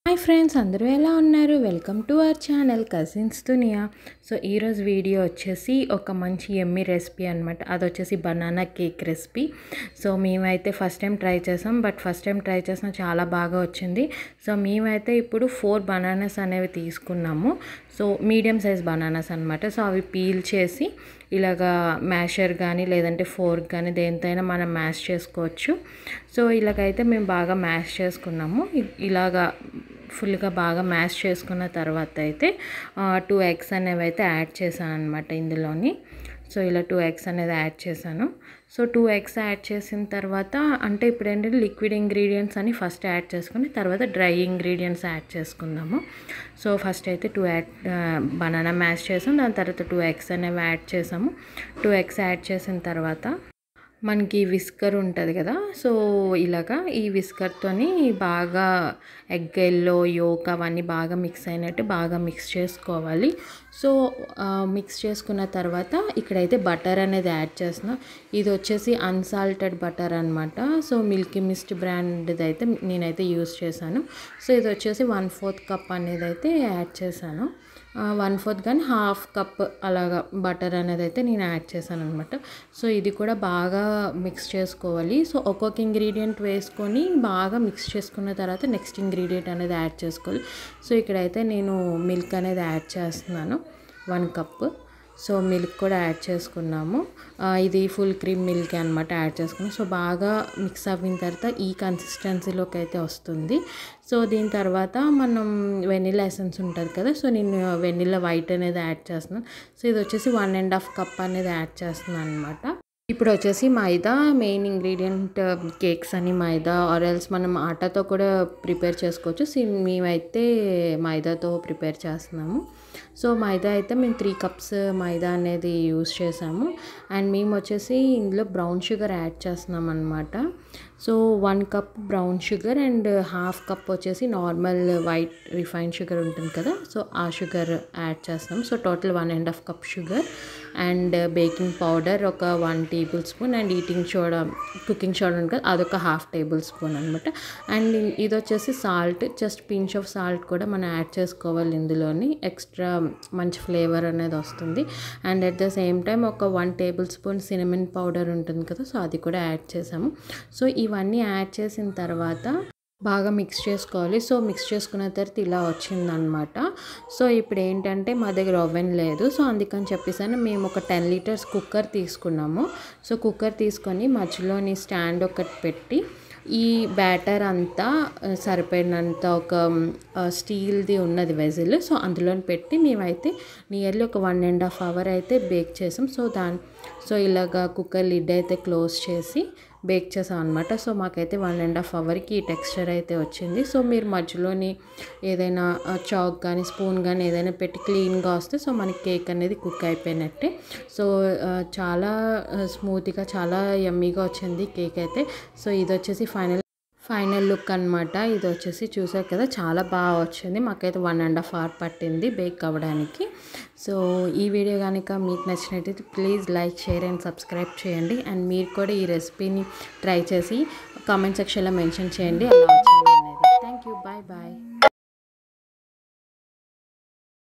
hi friends అందరూ ఎలా ఉన్నారు welcome to our channel cousins Duniya so ఈరోజు వీడియో వచ్చేసి ఒక మంచి ఎమ్మి రెసిపీ అనమాట అది వచ్చేసి బనానా కేక్ రెసిపీ సో మేమైతే ఫస్ట్ టైం ట్రై చేసాం బట్ ఫస్ట్ టైం ట్రై చేసాం చాలా బాగా వచ్చింది సో మేమైతే ఇప్పుడు ఫోర్ బనానాస్ అనేవి తీసుకున్నాము సో మీడియం సైజ్ బనానాస్ అనమాట సో అవి పీల్ చేసి ఇలాగా మ్యాషర్ కానీ లేదంటే ఫోర్క్ కానీ దేనితోనైనా మనం మ్యాష్ చేసుకోవచ్చు సో ఇలాగైతే మేము బాగా మ్యాష్ చేసుకున్నాము ఇ- ఇలాగా ఫుల్గా బాగా మ్యాష్ చేసుకున్న తర్వాత అయితే టూ ఎగ్స్ అనేవి అయితే యాడ్ చేశాను అనమాట ఇందులోని సో ఇలా టూ ఎగ్స్ అనేది యాడ్ చేశాను సో టూ ఎగ్స్ యాడ్ చేసిన తర్వాత అంటే ఇప్పుడు ఏంటంటే లిక్విడ్ ఇంగ్రీడియంట్స్ అని ఫస్ట్ యాడ్ చేసుకుని తర్వాత డ్రై ఇంగ్రీడియంట్స్ యాడ్ చేసుకుందాము సో ఫస్ట్ అయితే టూ యాడ్ బనానా మ్యాష్ చేసాం దాని తర్వాత టూ ఎగ్స్ అనేవి యాడ్ చేసాము టూ ఎగ్స్ యాడ్ చేసిన తర్వాత మనకి విస్కర్ ఉంటుంది కదా సో ఇలాగా ఈ విస్కర్తోని బాగా ఎగ్ ఎల్లో యోక్ అవన్నీ బాగా మిక్స్ అయినట్టు బాగా మిక్స్ చేసుకోవాలి సో మిక్స్ చేసుకున్న తర్వాత ఇక్కడైతే బటర్ అనేది యాడ్ చేస్తున్నాం ఇది వచ్చేసి అన్సాల్టెడ్ బటర్ అనమాట సో మిల్కీ మిస్ట్ బ్రాండ్ది అయితే నేనైతే యూస్ చేశాను సో ఇది వచ్చేసి వన్ ఫోర్త్ కప్ అనేది అయితే యాడ్ చేశాను వన్ ఫోర్త్ కానీ హాఫ్ కప్ అలాగా బటర్ అనేది అయితే నేను యాడ్ చేశాను అనమాట సో ఇది కూడా బాగా మిక్స్ చేసుకోవాలి సో ఒక్కొక్క ఇంగ్రీడియంట్ వేసుకొని బాగా మిక్స్ చేసుకున్న తర్వాత నెక్స్ట్ ఇంగ్రీడియంట్ అనేది యాడ్ చేసుకోవాలి సో ఇక్కడైతే నేను మిల్క్ అనేది యాడ్ చేస్తున్నాను వన్ కప్ సో మిల్క్ కూడా యాడ్ చేసుకున్నాము ఆ, ఇది ఫుల్ క్రీమ్ మిల్క్ అనమాట యాడ్ చేసుకున్నాం సో బాగా మిక్స్ అయిన తర్వాత ఈ కన్సిస్టెన్సీలోకి అయితే వస్తుంది సో దీని తర్వాత మనం వెనిలా ఎసెన్స్ ఉంటుంది కదా సో నేను వెనిలా వైట్ అనేది యాడ్ చేస్తున్నాను సో ఇది వచ్చేసి వన్ అండ్ హాఫ్ కప్ అనేది యాడ్ చేస్తున్నాను అనమాట ఇప్పుడు వచ్చేసి మైదా మెయిన్ ఇంగ్రీడియంట్ కేక్స్ అని మైదా ఆరెల్స్ మనం ఆటాతో కూడా ప్రిపేర్ చేసుకోవచ్చు సో మేమైతే మైదాతో ప్రిపేర్ చేస్తున్నాము సో మైదా అయితే మేము త్రీ కప్స్ మైదా అనేది యూస్ చేసాము అండ్ మేము వచ్చేసి ఇందులో బ్రౌన్ షుగర్ యాడ్ చేస్తున్నాం అనమాట so one cup brown sugar and half cup వచ్చేసి నార్మల్ వైట్ రిఫైన్డ్ షుగర్ ఉంటుంది కదా సో ఆ షుగర్ యాడ్ చేస్తాం so total one and half cup sugar and baking powder ఒక one tablespoon and eating soda cooking soda ఉంటుంది కదా అదొక half tablespoon అనమాట అండ్ ఇది వచ్చేసి salt just pinch of salt కూడా మనం యాడ్ చేసుకోవాలి ఇందులోని ఎక్స్ట్రా మంచి ఫ్లేవర్ అనేది వస్తుంది and at the same time ఒక one tablespoon cinnamon powder ఉంటుంది కదా సో అది కూడా యాడ్ చేసాము సో ఇవన్నీ యాడ్ చేసిన తర్వాత బాగా మిక్స్ చేసుకోవాలి సో మిక్స్ చేసుకున్న తర్వాత ఇలా వచ్చిందనమాట సో ఇప్పుడు ఏంటంటే మా దగ్గర ఓవెన్ లేదు సో అందుకని చెప్పేసాను మేము ఒక టెన్ లీటర్స్ కుక్కర్ తీసుకున్నాము సో కుక్కర్ తీసుకొని మధ్యలోని స్టాండ్ ఒకటి పెట్టి ఈ బ్యాటర్ అంతా ఆ, సరిపోయినంత ఒక ఆ, స్టీల్ది ఉన్నది వెజిల్ సో అందులో పెట్టి మేమైతే నియర్లీ ఒక వన్ అండ్ హాఫ్ అవర్ అయితే బేక్ చేసాం సో దాని సో ఇలాగా కుక్కర్ లిడ్ అయితే క్లోజ్ చేసి బేక్ చేసాం అనమాట సో మాకైతే వన్ అండ్ హాఫ్ అవర్కి ఈ టెక్స్చర్ అయితే వచ్చింది సో మీరు మధ్యలోని ఏదైనా చాక్ కానీ స్పూన్ కానీ ఏదైనా పెట్టి క్లీన్గా వస్తే సో మనకి కేక్ అనేది కుక్ అయిపోయినట్టే సో ఆ, చాలా స్మూత్గా చాలా యమ్మీగా వచ్చింది కేక్ అయితే సో ఇది వచ్చేసి ఫైనల్ ఫైనల్ లుక్ అనమాట ఇది వచ్చేసి చూసారు కదా చాలా బాగా వచ్చింది మాకైతే వన్ అండ్ హాఫ్ అవర్ పట్టింది బేక్ అవ్వడానికి సో ఈ వీడియో కనుక మీకు నచ్చినట్టయితే please like share and subscribe చేయండి అండ్ మీరు కూడా ఈ రెసిపీని ట్రై చేసి కామెంట్ సెక్షన్లో మెన్షన్ చేయండి అలా వచ్చింది అనేది థ్యాంక్ యూ బాయ్ బాయ్